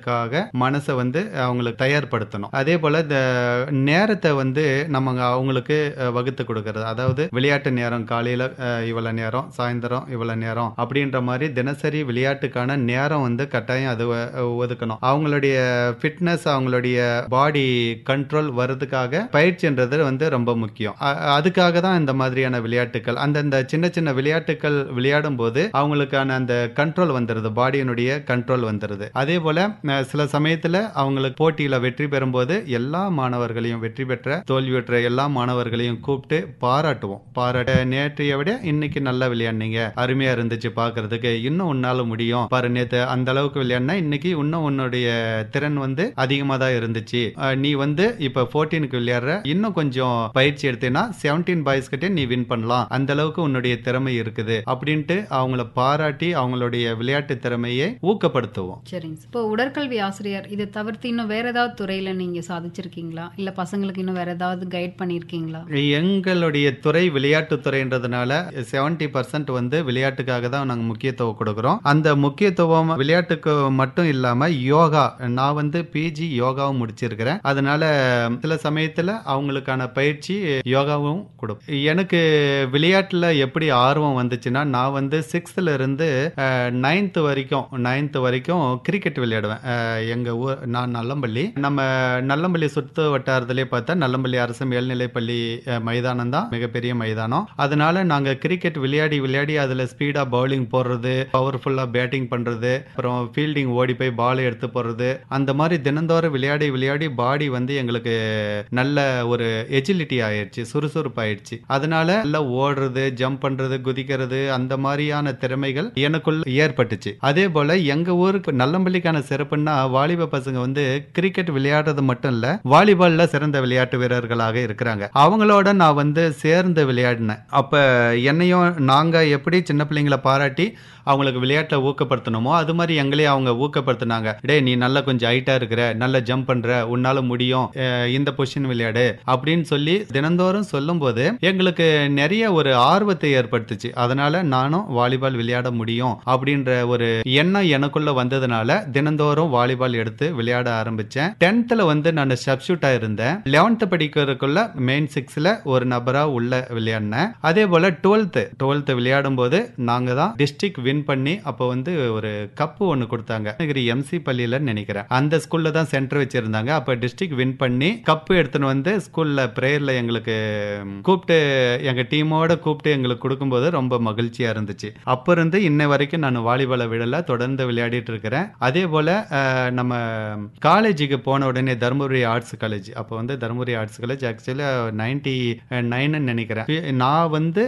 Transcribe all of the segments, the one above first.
விளையாடுறதுக்காக மனசை வந்து அவங்களுக்கு தயார்படுத்தணும் அதே போல இந்த நேரத்தை வந்து நம்ம அவங்களுக்கு அஹ், வகுத்து கொடுக்கறது அதாவது விளையாட்டு நேரம் காலையில அஹ், இவ்வளவு நேரம் சாயந்தரம் இவ்வளவு நேரம் அப்படின்ற மாதிரி தினசரி விளையாட்டுக்கான நேரம் வந்து கட்டாயம் அது ஒ- ஒதுக்கணும் அவங்களுடைய ஃபிட்னஸ் அவங்களுடைய பாடி கண்ட்ரோல் வர்றதுக்காக பயிற்சின்றது வந்து ரொம்ப முக்கியம் அ- அதுக்காக தான் இந்த மாதிரியான விளையாட்டுகள் அந்தந்த சின்ன சின்ன விளையாட்டுகள் விளையாடும் போது அவங்களுக்கான அந்த கண்ட்ரோல் வந்துடுது பாடியினுடைய கண்ட்ரோல் வந்துடுது அதே போல அஹ், சில சமயத்துல அவங்களுக்கு போட்டியில வெற்றி பெறும்போது எல்லா மாணவர்களையும் வெற்றி பெற்ற தோல்வி பெற்ற எல்லா மாணவர்களையும் கூப்பிட்டு பாராட்டுவோம் பாராட்ட நேற்றைய விட இன்னைக்கு நல்லா விளையாடுனீங்க அருமையா இருந்துச்சு பாக்குறதுக்கு இன்னும் உன்னால முடியும் பாரு நேத்து அந்த அளவுக்கு விளையாடினா இன்னைக்கு இன்னும் உன்னுடைய திறன் வந்து அதிகமா தான் இருந்துச்சு அஹ், நீ வந்து இப்ப போர்டீனுக்கு விளையாடுற இன்னும் கொஞ்சம் பயிற்சி எடுத்தேன்னா செவன்டீன் பாய்ஸ் கிட்டே நீ வின் பண்ணலாம் அந்த அளவுக்கு உன்னுடைய திறமை இருக்குது அப்படின்ட்டு அவங்கள பாராட்டி அவங்களுடைய விளையாட்டு திறமையை ஊக்கப்படுத்துவோம் சரிங்க சார் இப்போ உடற்கல்வி ஆசிரியர் இதை தவிர்த்து இன்னும் வேற ஏதாவது துறையில நீங்க சாதிச்சிருக்கீங்களா இல்ல பசங்களுக்கு இன்னும் வேற ஏதாவது கைட் பண்ணிருக்கீங்களா எங்களுடைய துறை விளையாட்டு துறைன்றதுனால செவன்டி பர்சன்ட் வந்து விளையாட்டுக்காக தான் நாங்கள் முக்கியத்துவம் கொடுக்குறோம் அந்த முக்கியத்துவம் விளையாட்டுக்கு மட்டும் இல்லாம யோகா நான் வந்து பிஜி யோகாவும் முடிச்சிருக்கிறேன் அதனால சில சமயத்துல அவங்களுக்கான பயிற்சி யோகாவும் கொடுப்போம் எனக்கு விளையாட்டுல எப்படி ஆர்வம் வந்துச்சுன்னா நான் வந்து சிக்ஸ்த்ல இருந்து நைன்த் வரைக்கும் நைன்த் வரைக்கும் கிரிக்கெட் விளையாடுவேன் அஹ், எங்க ஊர் நான் நல்லம்பள்ளி நம்ம நல்லம்பள்ளி சுற்று வட்டாரத்திலே பார்த்தா நல்லம்பள்ளி அரசு மேல்நிலைப்பள்ளி அஹ், மைதானம் தான் மிகப்பெரிய மைதானம் அதனால நாங்க கிரிக்கெட் விளையாடி விளையாடி அதுல ஸ்பீடா பவுலிங் போடுறது பவர்ஃபுல்லா பேட்டிங் பண்றது அப்புறம் ஃபீல்டிங் ஓடி போய் பால் எடுத்து போடுறது அந்த மாதிரி தினந்தோறும் விளையாடி விளையாடி பாடி வந்து எங்களுக்கு நல்ல ஒரு எஜிலிட்டி ஆயிடுச்சு சுறுசுறுப்பு ஆயிடுச்சு அதனால நல்லா ஓடுறது ஜம்ப் பண்றது குதிக்கிறது அந்த மாதிரியான திறமைகள் எனக்குள்ள ஏற்பட்டுச்சு அதே போல எங்க ஊருக்கு நல்லம்பள்ளிக்கான சிறப்புன்னா வாலிப பசங்க வந்து கிரிக்கெட் விளையாடுறது மட்டும் இல்ல வாலிபால்ல சிறந்த விளையாட்டு வீரர்களாக இருக்கிறாங்க அவங்களோட நான் வந்து சேர்ந்து விளையாடினேன் அப்ப என்னையும் நாங்க எப்படி சின்ன பிள்ளைங்களை பாராட்டி அவங்களுக்கு விளையாட்டை ஊக்கப்படுத்தணுமோ அது மாதிரி எங்களையும் அவங்க ஊக்கப்படுத்தினாங்க டேய் நீ நல்லா கொஞ்சம் ஹைட்டா இருக்கிற நல்லா ஜம்ப் பண்ற உன்னால முடியும் அஹ் இந்த பொசிஷன் விளையாடு அப்படின்னு சொல்லி தினந்தோறும் சொல்லும்போது எங்களுக்கு நிறைய ஒரு ஆர்வத்தை ஏற்படுத்துச்சு அதனால நானும் வாலிபால் விளையாட முடியும் அப்படின்ற ஒரு எண்ணம் எனக்குள்ள வந்ததுனால தினந்தோறும் வாலிபால் எடுத்து விளையாட ஆரம்பிச்சேன் டென்த்ல வந்து நான் சப்ஸ்டியூட்டா இருந்தேன் லெவன்த் படிக்கிறதுக்குள்ள மெயின் சிக்ஸ்ல ஒரு நபரா உள்ள விளையாடினேன் அதே போல டுவெல்த் டுவெல்த் விளையாடும் போது நாங்க தான் டிஸ்ட்ரிக்ட் வின் பண்ணி அப்போ வந்து ஒரு கப்பு ஒன்னு கொடுத்தாங்க எம்சி பள்ளியில நினைக்கிறேன் அந்த ஸ்கூல்ல தான் சென்டர் வச்சிருந்தாங்க அப்ப டிஸ்ட்ரிக்ட் வின் பண்ணி கப்பு எடுத்துன்னு வந்து ஸ்கூல்ல பிரேயர்ல எங்களுக்கு கூப்பிட்டு எங்க டீமோட கூப்பிட்டு எங்களுக்கு கொடுக்கும்போது ரொம்ப மகிழ்ச்சியா இருந்துச்சு அப்ப இருந்து இன்ன வரைக்கும் நான் வாலிபாலை விடல தொடர்ந்து விளையாடிட்டு இருக்கிறேன் அதே போல அஹ், நம்ம காலேஜுக்கு போன உடனே தருமபுரி ஆர்ட்ஸ் காலேஜ் அப்போ வந்து Dharmapuri arts college actually ninety நைன்னு நினைக்கிறேன் நான் வந்து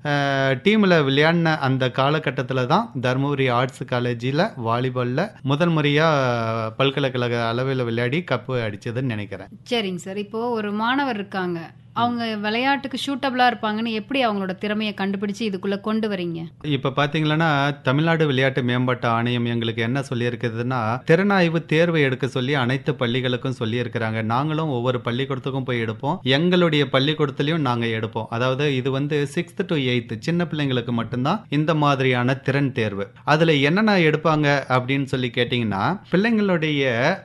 டீமில் விளையாடின அந்த காலகட்டத்தில் தான் தருமபுரி ஆர்ட்ஸ் காலேஜில் வாலிபாலில் முதல் முறையாக பல்கலைக்கழக அளவில் விளையாடி கப்பு அடிச்சதுன்னு நினைக்கிறேன் சரிங்க சார் இப்போ ஒரு மாணவர் இருக்காங்க அவங்க விளையாட்டுக்கு சூட்டபிளா இருப்பாங்கன்னு எப்படி அவங்களோட திறமையை கண்டுபிடிச்சு இதுக்குள்ள கொண்டு வரீங்க இப்போ பார்த்தீங்கன்னா தமிழ்நாடு விளையாட்டு மேம்பாட்டு ஆணையம் எங்களுக்கு என்ன சொல்லியிருக்குதுன்னா திறனாய்வு தேர்வு எடுக்க சொல்லி அனைத்து பள்ளிகளுக்கும் சொல்லியிருக்கிறாங்க நாங்களும் ஒவ்வொரு பள்ளிக்கூடத்துக்கும் போய் எடுப்போம் எங்களுடைய பள்ளிக்கூடத்துலையும் நாங்கள் எடுப்போம் அதாவது இது வந்து சிக்ஸ்த் டு எயித் சின்ன பிள்ளைங்களுக்கு மட்டும்தான் இந்த மாதிரியான திறன் தேர்வு அதில் என்னென்ன எடுப்பாங்க அப்படின்னு சொல்லி கேட்டிங்கன்னா பிள்ளைங்களுடைய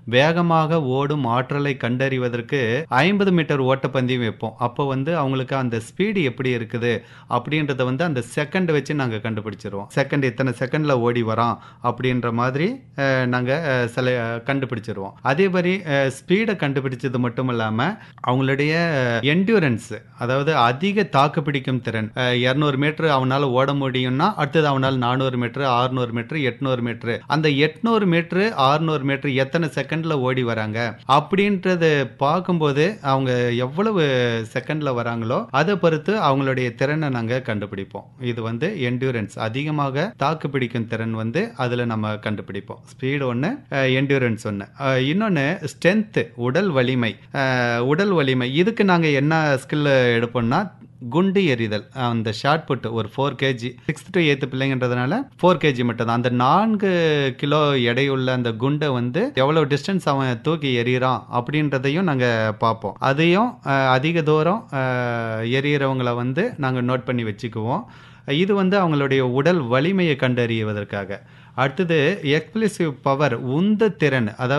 வேகமாக ஓடும் ஆற்றலை கண்டறிவதற்கு ஐம்பது மீட்டர் ஓட்டப்பந்தயம் வைப்போம் அப்போ வந்து அவங்களுக்கு அந்த ஸ்பீடு எப்படி இருக்குது அப்படின்றத வந்து அந்த செகண்ட் வச்சு நாங்கள் கண்டுபிடிச்சிருவோம் செகண்ட் இத்தனை செகண்ட்ல ஓடி வரோம் அப்படின்ற மாதிரி அஹ், நாங்க அஹ், சில அஹ், கண்டுபிடிச்சிருவோம் அதே மாதிரி ஸ்பீடை கண்டுபிடிச்சது மட்டும் இல்லாம அவங்களுடைய என்டூரன்ஸ் அதாவது அதிக தாக்கு பிடிக்கும் திறன் இரநூறு மீட்டர் அவனால ஓட முடியும்னா அடுத்தது அவனால் நானூறு மீட்டர் ஆறுநூறு மீட்டர் எட்நூறு மீட்டர் அந்த எட்நூறு மீட்டர் ஆறுநூறு மீட்டர் எத்தனை செகண்ட்ல ஓடி வராங்க அப்படின்றது பார்க்கும்போது அவங்க எவ்வளவு செகண்ட்ல வராங்களோ அதை பொறுத்து அவங்களுடைய திறனை நாங்க கண்டுபிடிப்போம் இது வந்து என்டூரன்ஸ் அதிகமாக தாக்கு பிடிக்கும் திறன் வந்து அதுல நம்ம கண்டுபிடிப்போம் ஸ்பீடு ஒன்று என்டூரன்ஸ் ஒன்று இன்னொன்று ஸ்ட்ரென்த் உடல் வலிமை அஹ், உடல் வலிமை இதுக்கு நாங்க என்ன ஸ்கில் எடுப்போம்னா குண்டு எறிதல் அந்த ஷார்ட் புட் ஒரு four KG sixth to eighth பிள்ளைங்கன்றதுனால ஃபோர் கேஜி மட்டும் தான் அந்த நான்கு கிலோ எடையுள்ள அந்த குண்டை வந்து எவ்வளவு டிஸ்டன்ஸ் அவன் தூக்கி எறிகிறான் அப்படின்றதையும் நாங்கள் பார்ப்போம் அதையும் அஹ், அதிக தூரம் அஹ், எறிகிறவங்கள வந்து நாங்கள் நோட் பண்ணி வச்சுக்குவோம் இது வந்து அவங்களுடைய உடல் வலிமையை கண்டறிவதற்காக அடுத்தது எக்ஸ்பிளசிவ் பவர் உந்த திறன் அதாவது